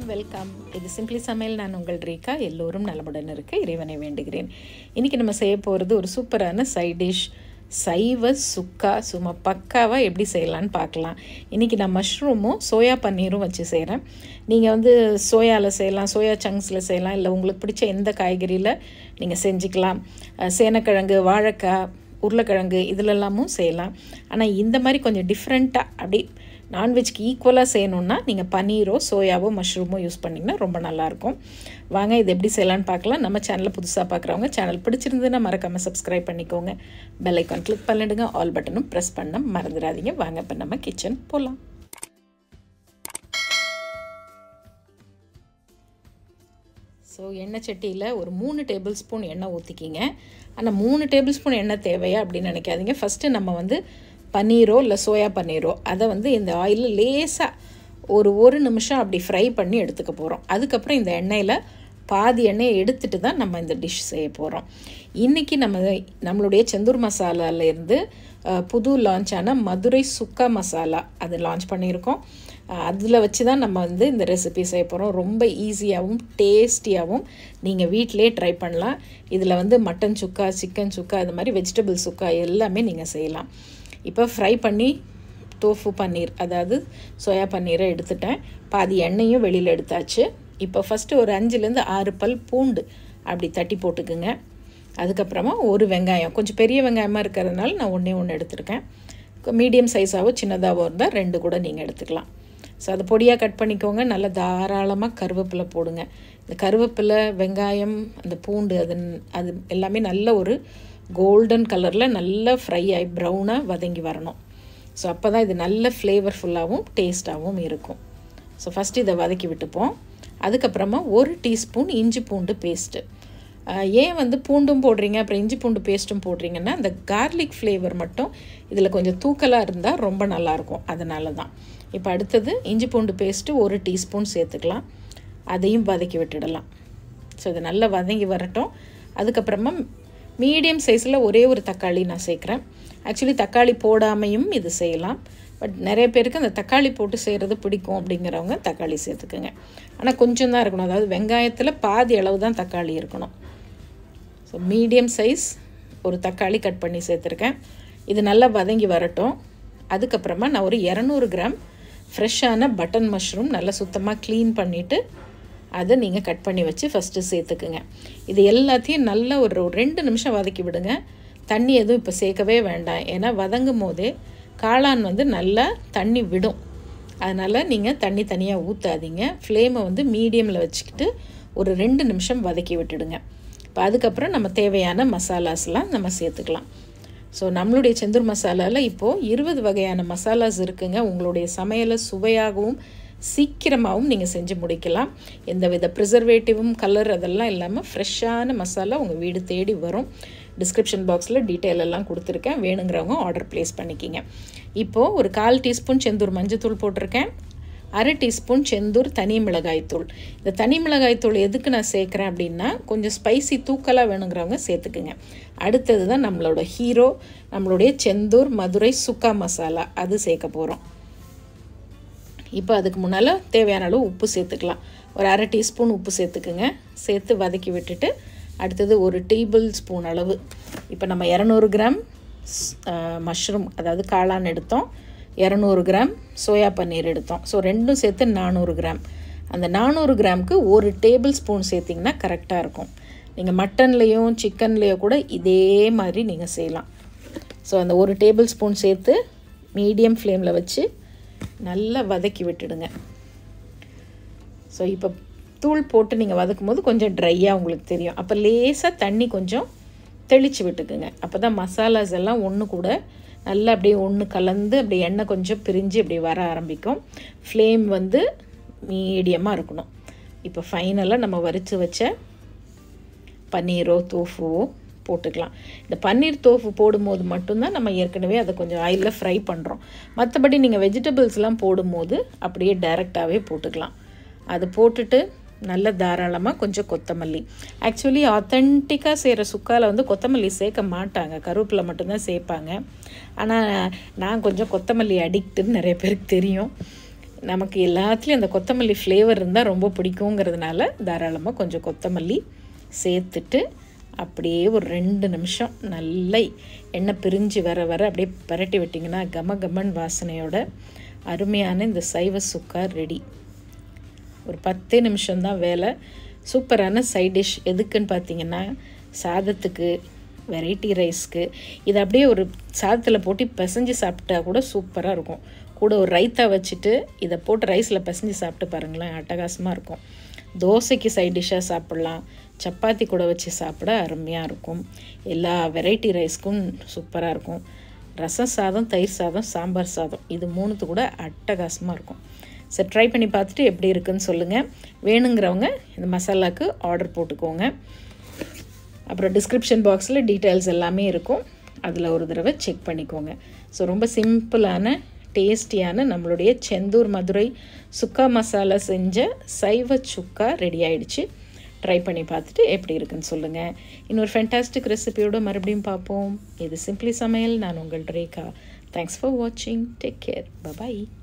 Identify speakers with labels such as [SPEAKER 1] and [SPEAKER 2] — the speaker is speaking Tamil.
[SPEAKER 1] வெல்கம் இது சிம்பிளி சமையல் நான் உங்கள் ரேகா எல்லோரும் நலமுடன் இருக்க இறைவனை வேண்டுகிறேன் இன்றைக்கி நம்ம செய்ய போகிறது ஒரு சூப்பரான சைட் டிஷ் சைவ சுக்கா சும்மா பக்காவாக எப்படி செய்யலான்னு பார்க்கலாம் இன்றைக்கி நான் மஷ்ரூமும் சோயா பன்னீரும் வச்சு செய்கிறேன் நீங்கள் வந்து சோயாவில் செய்யலாம் சோயா சங்க்ஸில் செய்யலாம் இல்லை உங்களுக்கு பிடிச்ச எந்த காய்கறியில் நீங்கள் செஞ்சுக்கலாம் அஹ் சேனக்கிழங்கு வாழைக்காய் உருளைக்கிழங்கு இதிலெல்லாமும் செய்யலாம் ஆனால் இந்த மாதிரி கொஞ்சம் டிஃப்ரெண்ட்டாக அப்படி நான்வெஜ்க்கு ஈக்குவலாக செய்யணுன்னா நீங்கள் பன்னீரோ சோயாவோ மஷ்ரூமோ யூஸ் பண்ணிங்கன்னா ரொம்ப நல்லாயிருக்கும் வாங்க இது எப்படி செய்யலான்னு பார்க்கலாம் நம்ம சேனலை புதுசாக பார்க்குறவங்க சேனல் பிடிச்சிருந்ததுன்னா மறக்காமல் சப்ஸ்கிரைப் பண்ணிக்கோங்க பெல் ஐக்கான் கிளிக் பண்ணிடுங்க ஆல் பட்டனும் ப்ரெஸ் பண்ண மறந்துடாதீங்க வாங்க இப்போ நம்ம கிச்சன் போகலாம் ஸோ எண்ணெய் சட்டியில் ஒரு மூணு டேபிள் ஸ்பூன் எண்ணெய் ஊற்றிக்கிங்க ஆனால் மூணு டேபிள் ஸ்பூன் எண்ணெய் தேவையா அப்படின்னு நினைக்காதீங்க ஃபஸ்ட்டு நம்ம வந்து பன்னீரோ இல்லை சோயா பன்னீரோ அதை வந்து இந்த ஆயிலில் லேசாக ஒரு ஒரு நிமிஷம் அப்படி ஃப்ரை பண்ணி எடுத்துக்க போகிறோம் அதுக்கப்புறம் இந்த எண்ணெயில் பாதி எண்ணெயை எடுத்துட்டு தான் நம்ம இந்த டிஷ் செய்ய போகிறோம் இன்றைக்கி நம்ம நம்மளுடைய செந்தூர் மசாலாலேருந்து புது லான்ச் ஆன மதுரை சுக்கா மசாலா அது லான்ச் பண்ணியிருக்கோம் அதில் வச்சு தான் நம்ம வந்து இந்த ரெசிபி செய்ய போகிறோம் ரொம்ப ஈஸியாகவும் டேஸ்டியாகவும் நீங்கள் வீட்டிலே ட்ரை பண்ணலாம் இதில் வந்து மட்டன் சுக்கா சிக்கன் சுக்கா அது மாதிரி வெஜிடபிள் சுக்கா எல்லாமே நீங்கள் செய்யலாம் இப்போ ஃப்ரை பண்ணி தோஃபு பன்னீர் அதாவது சோயா பன்னீரை எடுத்துட்டேன் பாதி எண்ணெயும் வெளியில் எடுத்தாச்சு இப்போ ஃபஸ்ட்டு ஒரு அஞ்சுலேருந்து ஆறு பல் பூண்டு அப்படி தட்டி போட்டுக்குங்க அதுக்கப்புறமா ஒரு வெங்காயம் கொஞ்சம் பெரிய வெங்காயமாக இருக்கிறதுனால நான் ஒன்றே ஒன்று எடுத்திருக்கேன் மீடியம் சைஸாகவோ சின்னதாகவோ இருந்தால் ரெண்டு கூட நீங்கள் எடுத்துக்கலாம் ஸோ அதை பொடியாக கட் பண்ணிக்கோங்க நல்லா தாராளமாக கருவேப்பிலை போடுங்க இந்த கருவேப்பிலை வெங்காயம் அந்த பூண்டு அது அது எல்லாமே நல்ல ஒரு கோல்டன் கலரில் நல்லா ஃப்ரை ஆகி ப்ரௌனாக வதங்கி வரணும் ஸோ அப்போ தான் இது நல்ல ஃப்ளேவர்ஃபுல்லாகவும் டேஸ்ட்டாகவும் இருக்கும் ஸோ ஃபஸ்ட்டு இதை வதக்கி விட்டுப்போம் அதுக்கப்புறமா ஒரு டீஸ்பூன் இஞ்சி பூண்டு பேஸ்ட்டு ஏன் வந்து பூண்டும் போடுறீங்க அப்புறம் இஞ்சி பூண்டு பேஸ்ட்டும் போடுறீங்கன்னா அந்த கார்லிக் ஃப்ளேவர் மட்டும் இதில் கொஞ்சம் தூக்கலாக இருந்தால் ரொம்ப நல்லாயிருக்கும் அதனால தான் இப்போ அடுத்தது இஞ்சி பூண்டு பேஸ்ட்டு ஒரு டீஸ்பூன் சேர்த்துக்கலாம் அதையும் வதக்கி விட்டுடலாம் ஸோ இது நல்லா வதங்கி வரட்டும் அதுக்கப்புறமா மீடியம் சைஸில் ஒரே ஒரு தக்காளி நான் சேர்க்குறேன் ஆக்சுவலி தக்காளி போடாமையும் இது செய்யலாம் பட் நிறைய பேருக்கு அந்த தக்காளி போட்டு செய்கிறது பிடிக்கும் அப்படிங்கிறவங்க தக்காளி சேர்த்துக்குங்க ஆனால் கொஞ்சம் தான் இருக்கணும் அதாவது வெங்காயத்தில் பாதி அளவு தான் தக்காளி இருக்கணும் ஸோ மீடியம் சைஸ் ஒரு தக்காளி கட் பண்ணி சேர்த்துருக்கேன் இது நல்லா வதங்கி வரட்டும் அதுக்கப்புறமா நான் ஒரு இரநூறு கிராம் ஃப்ரெஷ்ஷான பட்டன் மஷ்ரூம் நல்லா சுத்தமாக க்ளீன் பண்ணிவிட்டு அதை நீங்கள் கட் பண்ணி வச்சு ஃபஸ்ட்டு சேர்த்துக்குங்க இது எல்லாத்தையும் நல்லா ஒரு ரெண்டு நிமிஷம் வதக்கி விடுங்க தண்ணி எதுவும் இப்போ சேர்க்கவே வேண்டாம் ஏன்னா வதங்கும் போதே காளான் வந்து நல்லா தண்ணி விடும் அதனால் நீங்கள் தண்ணி தனியாக ஊற்றாதீங்க ஃப்ளேமை வந்து மீடியமில் வச்சுக்கிட்டு ஒரு ரெண்டு நிமிஷம் வதக்கி விட்டுடுங்க இப்போ அதுக்கப்புறம் நம்ம தேவையான மசாலாஸ்லாம் நம்ம சேர்த்துக்கலாம் ஸோ நம்மளுடைய செந்தூர் மசாலாவில் இப்போது இருபது வகையான மசாலாஸ் இருக்குங்க உங்களுடைய சமையலை சுவையாகவும் சீக்கிரமாகவும் நீங்கள் செஞ்சு முடிக்கலாம் எந்த வித ப்ரிசர்வேட்டிவும் கலர் அதெல்லாம் இல்லாமல் ஃப்ரெஷ்ஷான மசாலா உங்கள் வீடு தேடி வரும் டிஸ்கிரிப்ஷன் பாக்ஸில் டீட்டெயில் எல்லாம் கொடுத்துருக்கேன் வேணுங்கிறவங்க ஆர்டர் ப்ளேஸ் பண்ணிக்கிங்க இப்போது ஒரு கால் டீஸ்பூன் செந்தூர் மஞ்சத்தூள் போட்டிருக்கேன் அரை டீஸ்பூன் செந்தூர் தனி மிளகாய்த்தூள் இந்த தனி மிளகாய்த்தூள் எதுக்கு நான் சேர்க்குறேன் அப்படின்னா கொஞ்சம் ஸ்பைசி தூக்கலாக வேணுங்கிறவங்க சேர்த்துக்குங்க அடுத்தது தான் நம்மளோட ஹீரோ நம்மளுடைய செந்தூர் மதுரை சுக்கா மசாலா அது சேர்க்க போகிறோம் இப்போ அதுக்கு முன்னால் தேவையான அளவு உப்பு சேர்த்துக்கலாம் ஒரு அரை டீஸ்பூன் உப்பு சேர்த்துக்குங்க சேர்த்து வதக்கி விட்டுட்டு அடுத்தது ஒரு டேபிள் ஸ்பூன் அளவு இப்போ நம்ம இரநூறு கிராம் மஷ்ரூம் அதாவது காளான் எடுத்தோம் இரநூறு கிராம் சோயா பன்னீர் எடுத்தோம் ஸோ ரெண்டும் சேர்த்து நானூறு கிராம் அந்த நானூறு கிராமுக்கு ஒரு டேபிள் ஸ்பூன் சேர்த்திங்கன்னா கரெக்டாக இருக்கும் நீங்கள் மட்டன்லேயும் சிக்கன்லேயோ கூட இதே மாதிரி நீங்கள் செய்யலாம் ஸோ அந்த ஒரு டேபிள் ஸ்பூன் சேர்த்து மீடியம் ஃப்ளேமில் வச்சு நல்லா வதக்கி விட்டுடுங்க ஸோ இப்போ தூள் போட்டு நீங்கள் வதக்கும் போது கொஞ்சம் ட்ரையாக உங்களுக்கு தெரியும் அப்போ லேசாக தண்ணி கொஞ்சம் தெளித்து விட்டுக்குங்க அப்போ தான் மசாலாஸ் எல்லாம் ஒன்று கூட நல்லா அப்படியே ஒன்று கலந்து அப்படியே எண்ணெய் கொஞ்சம் பிரிஞ்சு அப்படி வர ஆரம்பிக்கும் ஃப்ளேம் வந்து மீடியமாக இருக்கணும் இப்போ ஃபைனலாக நம்ம வரித்து வச்ச பன்னீரோ தோஃபுவோ போட்டுக்கலாம் இந்த பன்னீர் தோஃபு போடும்போது மட்டும்தான் நம்ம ஏற்கனவே அதை கொஞ்சம் ஆயிலில் ஃப்ரை பண்ணுறோம் மற்றபடி நீங்கள் வெஜிடபிள்ஸ்லாம் போடும்போது அப்படியே டைரெக்டாகவே போட்டுக்கலாம் அது போட்டுட்டு நல்ல தாராளமாக கொஞ்சம் கொத்தமல்லி ஆக்சுவலி ஆத்தென்டிக்காக செய்கிற சுக்காவில் வந்து கொத்தமல்லி சேர்க்க மாட்டாங்க கருவேப்பிலை மட்டும்தான் சேர்ப்பாங்க ஆனால் நான் கொஞ்சம் கொத்தமல்லி அடிக்ட்டுன்னு நிறைய பேருக்கு தெரியும் நமக்கு எல்லாத்துலேயும் அந்த கொத்தமல்லி ஃப்ளேவர் இருந்தால் ரொம்ப பிடிக்குங்கிறதுனால தாராளமாக கொஞ்சம் கொத்தமல்லி சேர்த்துட்டு அப்படியே ஒரு ரெண்டு நிமிஷம் நல்லா எண்ணெய் பிரிஞ்சு வர வர அப்படியே பரட்டி விட்டிங்கன்னா கம கமன் வாசனையோட அருமையான இந்த சைவ சுக்கா ரெடி ஒரு பத்தே நிமிஷம்தான் வேலை சூப்பரான சைட் டிஷ் எதுக்குன்னு பார்த்தீங்கன்னா சாதத்துக்கு வெரைட்டி ரைஸ்க்கு இது அப்படியே ஒரு சாதத்தில் போட்டு பிசைஞ்சு சாப்பிட்டா கூட சூப்பராக இருக்கும் கூட ஒரு ரைத்தா வச்சுட்டு இதை போட்டு ரைஸில் பிசைஞ்சு சாப்பிட்டு பாருங்களேன் அட்டகாசமாக இருக்கும் தோசைக்கு சைட் டிஷ்ஷாக சாப்பிட்லாம் சப்பாத்தி கூட வச்சு சாப்பிட அருமையாக இருக்கும் எல்லா வெரைட்டி ரைஸ்க்கும் சூப்பராக இருக்கும் ரசம் சாதம் தயிர் சாதம் சாம்பார் சாதம் இது மூணுத்து கூட அட்டகாசமாக இருக்கும் சரி ட்ரை பண்ணி பார்த்துட்டு எப்படி இருக்குன்னு சொல்லுங்கள் வேணுங்கிறவங்க இந்த மசாலாவுக்கு ஆர்டர் போட்டுக்கோங்க அப்புறம் டிஸ்கிரிப்ஷன் பாக்ஸில் டீட்டெயில்ஸ் எல்லாமே இருக்கும் அதில் ஒரு தடவை செக் பண்ணிக்கோங்க ஸோ ரொம்ப சிம்பிளான டேஸ்டியான நம்மளுடைய செந்தூர் மதுரை சுக்கா மசாலா செஞ்ச சைவ சுக்கா ரெடி ஆயிடுச்சு ட்ரை பண்ணி பார்த்துட்டு எப்படி இருக்குன்னு சொல்லுங்கள் இன்னொரு ஃபென்டாஸ்டிக் ரெசிபியோடு மறுபடியும் பார்ப்போம் இது சிம்பிளி சமையல் நான் உங்கள் ரேகா தேங்க்ஸ் ஃபார் வாட்சிங் டேக் கேர் பபாய்